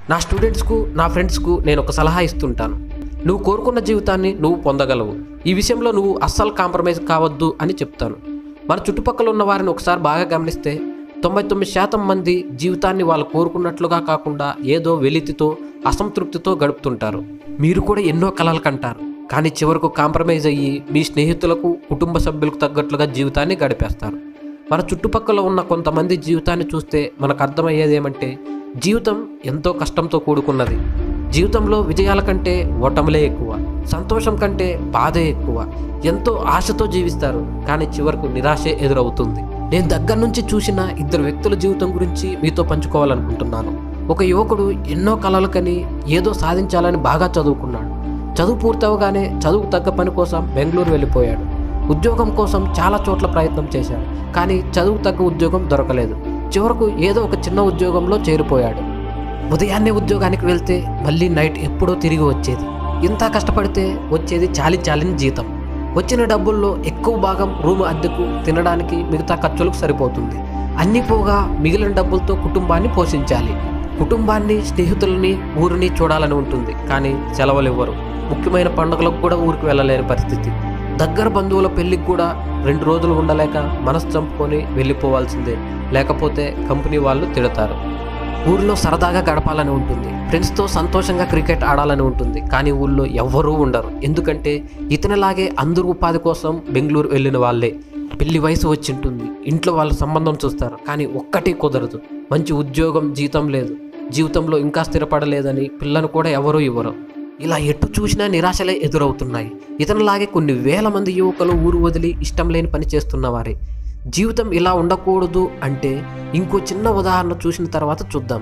నా స్టూడెంట్స్కు నా ఫ్రెండ్స్కు నేను ఒక సలహా ఇస్తుంటాను నువ్వు కోరుకున్న జీవితాన్ని నువ్వు పొందగలవు ఈ విషయంలో నువ్వు అస్సలు కాంప్రమైజ్ కావద్దు అని చెప్తాను మన చుట్టుపక్కల ఉన్న వారిని ఒకసారి బాగా గమనిస్తే తొంభై తొమ్మిది శాతం మంది జీవితాన్ని వాళ్ళు కోరుకున్నట్లుగా కాకుండా ఏదో వెలితితో అసంతృప్తితో గడుపుతుంటారు మీరు కూడా ఎన్నో కలలు కంటారు కానీ చివరకు కాంప్రమైజ్ అయ్యి మీ స్నేహితులకు కుటుంబ సభ్యులకు తగ్గట్లుగా జీవితాన్ని గడిపేస్తారు మన చుట్టుపక్కల ఉన్న కొంతమంది జీవితాన్ని చూస్తే మనకు అర్థమయ్యేది ఏమంటే జీవితం ఎంతో కష్టంతో కూడుకున్నది జీవితంలో విజయాల కంటే ఓటములే ఎక్కువ సంతోషం కంటే బాధే ఎక్కువ ఎంతో ఆశతో జీవిస్తారు కానీ చివరకు నిరాశే ఎదురవుతుంది నేను దగ్గర నుంచి చూసిన ఇద్దరు వ్యక్తుల జీవితం గురించి మీతో పంచుకోవాలనుకుంటున్నాను ఒక యువకుడు ఎన్నో కలలు కని ఏదో సాధించాలని బాగా చదువుకున్నాడు చదువు పూర్తవగానే చదువు తగ్గ పని కోసం బెంగళూరు వెళ్ళిపోయాడు ఉద్యోగం కోసం చాలా చోట్ల ప్రయత్నం చేశాడు కానీ చదువు తగ్గ ఉద్యోగం దొరకలేదు చివరకు ఏదో ఒక చిన్న ఉద్యోగంలో చేరిపోయాడు ఉదయాన్నే ఉద్యోగానికి వెళ్తే మళ్ళీ నైట్ ఎప్పుడో తిరిగి వచ్చేది ఇంత కష్టపడితే వచ్చేది చాలి చాలిన జీతం వచ్చిన డబ్బుల్లో ఎక్కువ భాగం రూమ్ అద్దెకు తినడానికి మిగతా ఖర్చులకు సరిపోతుంది అన్ని పోగా మిగిలిన డబ్బులతో కుటుంబాన్ని పోషించాలి కుటుంబాన్ని స్నేహితులని ఊరిని చూడాలని ఉంటుంది కానీ సెలవులు ఇవ్వరు ముఖ్యమైన పండుగలకు కూడా ఊరికి వెళ్ళలేని పరిస్థితి దగ్గర బంధువుల పెళ్ళికి కూడా రెండు రోజులు ఉండలేక మనసు చంపుకొని వెళ్ళిపోవాల్సిందే లేకపోతే కంపెనీ వాళ్ళు తిడతారు ఊర్లో సరదాగా గడపాలని ఉంటుంది ఫ్రెండ్స్తో సంతోషంగా క్రికెట్ ఆడాలని ఉంటుంది కానీ ఊళ్ళో ఎవ్వరూ ఉండరు ఎందుకంటే ఇతనిలాగే అందరూ ఉపాధి కోసం బెంగళూరు వెళ్ళిన వాళ్ళే పెళ్లి వయసు వచ్చి ఉంటుంది ఇంట్లో వాళ్ళ సంబంధం చూస్తారు కానీ ఒక్కటి కుదరదు మంచి ఉద్యోగం జీతం లేదు జీవితంలో ఇంకా స్థిరపడలేదని పిల్లను కూడా ఎవరూ ఇవ్వరు ఇలా ఎటు చూసినా నిరాశలే ఎదురవుతున్నాయి ఇతనిలాగే కొన్ని వేల మంది యువకులు ఊరు వదిలి ఇష్టం లేని పని చేస్తున్నవారే జీవితం ఇలా ఉండకూడదు అంటే ఇంకో చిన్న ఉదాహరణ చూసిన తర్వాత చూద్దాం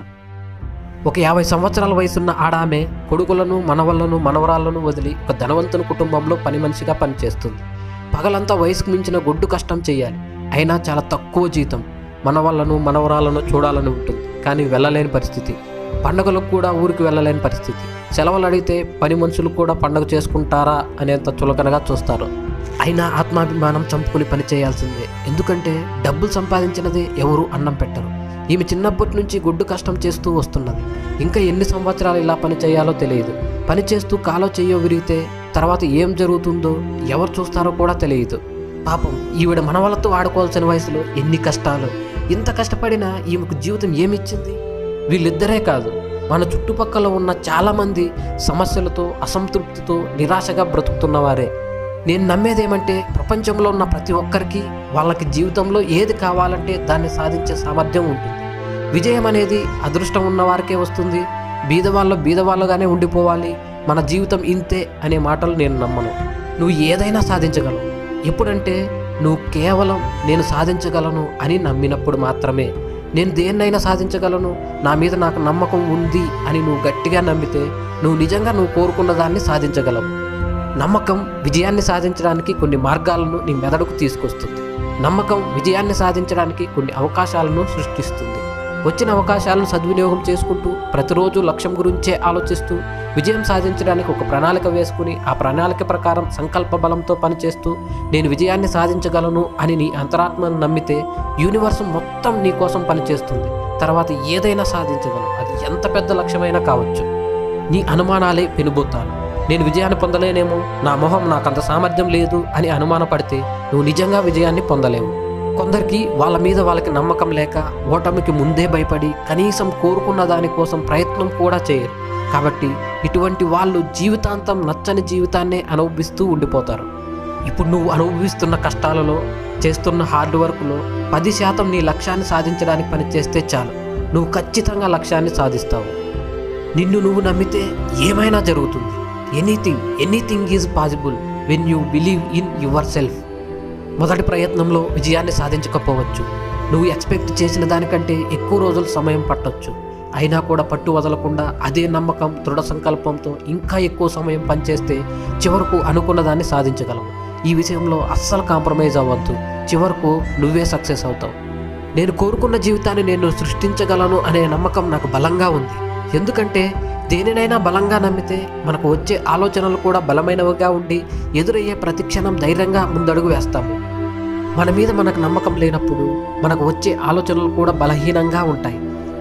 ఒక యాభై సంవత్సరాల వయసున్న ఆడామె కొడుకులను మనవళ్లను మనవరాళ్లను వదిలి ఒక ధనవంతుని కుటుంబంలో పని మనిషిగా పనిచేస్తుంది పగలంతా వయసుకు మించిన గొడ్డు కష్టం చేయాలి అయినా చాలా తక్కువ జీతం మనవళ్లను మనవరాలను చూడాలని ఉంటుంది కానీ వెళ్ళలేని పరిస్థితి పండుగలకు కూడా ఊరికి వెళ్ళలేని పరిస్థితి సెలవులు అడిగితే పని మనుషులు కూడా పండుగ చేసుకుంటారా అనేంత చులకనగా చూస్తారు అయినా ఆత్మాభిమానం చంపుకుని పని చేయాల్సిందే ఎందుకంటే డబ్బులు సంపాదించినదే ఎవరు అన్నం పెట్టరు ఈమె చిన్నప్పటి నుంచి గుడ్డు కష్టం చేస్తూ వస్తున్నది ఇంకా ఎన్ని సంవత్సరాలు ఇలా పని చేయాలో తెలియదు పని చేస్తూ కాలో చెయ్యో విరిగితే తర్వాత ఏం జరుగుతుందో ఎవరు చూస్తారో కూడా తెలియదు పాపం ఈవిడ మనవలతో ఆడుకోవాల్సిన వయసులో ఎన్ని కష్టాలు ఇంత కష్టపడినా ఈమెకు జీవితం ఏమిచ్చింది వీళ్ళిద్దరే కాదు మన చుట్టుపక్కల ఉన్న చాలామంది సమస్యలతో అసంతృప్తితో నిరాశగా బ్రతుకుతున్నవారే నేను నమ్మేదేమంటే ప్రపంచంలో ఉన్న ప్రతి ఒక్కరికి వాళ్ళకి జీవితంలో ఏది కావాలంటే దాన్ని సాధించే సామర్థ్యం ఉంటుంది విజయం అనేది అదృష్టం ఉన్న వారికే వస్తుంది బీదవాళ్ళు బీదవాళ్ళుగానే ఉండిపోవాలి మన జీవితం ఇంతే అనే మాటలు నేను నమ్మను నువ్వు ఏదైనా సాధించగలవు ఎప్పుడంటే నువ్వు కేవలం నేను సాధించగలను అని నమ్మినప్పుడు మాత్రమే నేను దేన్నైనా సాధించగలను నా మీద నాకు నమ్మకం ఉంది అని నువ్వు గట్టిగా నమ్మితే నువ్వు నిజంగా నువ్వు కోరుకున్న దాన్ని సాధించగలవు నమ్మకం విజయాన్ని సాధించడానికి కొన్ని మార్గాలను నీ మెదడుకు తీసుకొస్తుంది నమ్మకం విజయాన్ని సాధించడానికి కొన్ని అవకాశాలను సృష్టిస్తుంది వచ్చిన అవకాశాలను సద్వినియోగం చేసుకుంటూ ప్రతిరోజు లక్ష్యం గురించే ఆలోచిస్తూ విజయం సాధించడానికి ఒక ప్రణాళిక వేసుకుని ఆ ప్రణాళిక ప్రకారం సంకల్ప బలంతో పనిచేస్తూ నేను విజయాన్ని సాధించగలను అని నీ అంతరాత్మను నమ్మితే యూనివర్స్ మొత్తం నీ కోసం పనిచేస్తుంది తర్వాత ఏదైనా సాధించగలవు అది ఎంత పెద్ద లక్ష్యమైనా కావచ్చు నీ అనుమానాలే పెనుబోతాలు నేను విజయాన్ని పొందలేనేమో నా మొహం నాకంత సామర్థ్యం లేదు అని అనుమానపడితే నువ్వు నిజంగా విజయాన్ని పొందలేవు కొందరికి వాళ్ళ మీద వాళ్ళకి నమ్మకం లేక ఓటమికి ముందే భయపడి కనీసం కోరుకున్న దానికోసం ప్రయత్నం కూడా చేయరు కాబట్టి ఇటువంటి వాళ్ళు జీవితాంతం నచ్చని జీవితాన్నే అనుభవిస్తూ ఉండిపోతారు ఇప్పుడు నువ్వు అనుభవిస్తున్న కష్టాలలో చేస్తున్న హార్డ్ వర్క్లో పది శాతం నీ లక్ష్యాన్ని సాధించడానికి పని చేస్తే చాలు నువ్వు ఖచ్చితంగా లక్ష్యాన్ని సాధిస్తావు నిన్ను నువ్వు నమ్మితే ఏమైనా జరుగుతుంది anything anything is possible when you believe in yourself మొదటి ప్రయత్నంలో విజయాన్ని సాధించకపోవచ్చు నువ్వు ఎక్స్పెక్ట్ చేసిన దానికంటే ఎక్కువ రోజులు సమయం పట్టొచ్చు అయినా కూడా పట్టు వదలకుండా అదే నమ్మకం దృఢ సంకల్పంతో ఇంకా ఎక్కువ సమయం పనిచేస్తే చివరకు అనుకున్న దాన్ని సాధించగలవు ఈ విషయంలో అస్సలు కాంప్రమైజ్ అవ్వద్దు చివరకు నువ్వే సక్సెస్ అవుతావు నేను కోరుకున్న జీవితాన్ని నేను సృష్టించగలను అనే నమ్మకం నాకు బలంగా ఉంది ఎందుకంటే దేనినైనా బలంగా నమ్మితే మనకు వచ్చే ఆలోచనలు కూడా బలమైనవిగా ఉండి ఎదురయ్యే ప్రతి క్షణం ధైర్యంగా ముందడుగు వేస్తాము మన మీద మనకు నమ్మకం లేనప్పుడు మనకు వచ్చే ఆలోచనలు కూడా బలహీనంగా ఉంటాయి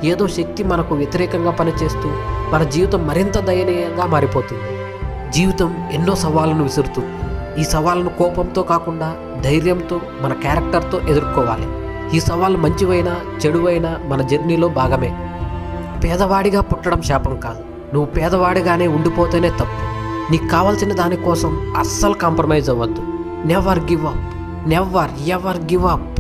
ఏదో శక్తి మనకు వ్యతిరేకంగా పనిచేస్తూ మన జీవితం మరింత దయనీయంగా మారిపోతుంది జీవితం ఎన్నో సవాళ్ళను విసురుతుంది ఈ సవాళ్ళను కోపంతో కాకుండా ధైర్యంతో మన క్యారెక్టర్తో ఎదుర్కోవాలి ఈ సవాళ్ళు మంచివైనా చెడువైనా మన జర్నీలో భాగమే పేదవాడిగా పుట్టడం శాపం కాదు నువ్వు పేదవాడిగానే ఉండిపోతేనే తప్పు నీకు కావాల్సిన దానికోసం అస్సలు కాంప్రమైజ్ అవ్వద్దు never give up never ever give up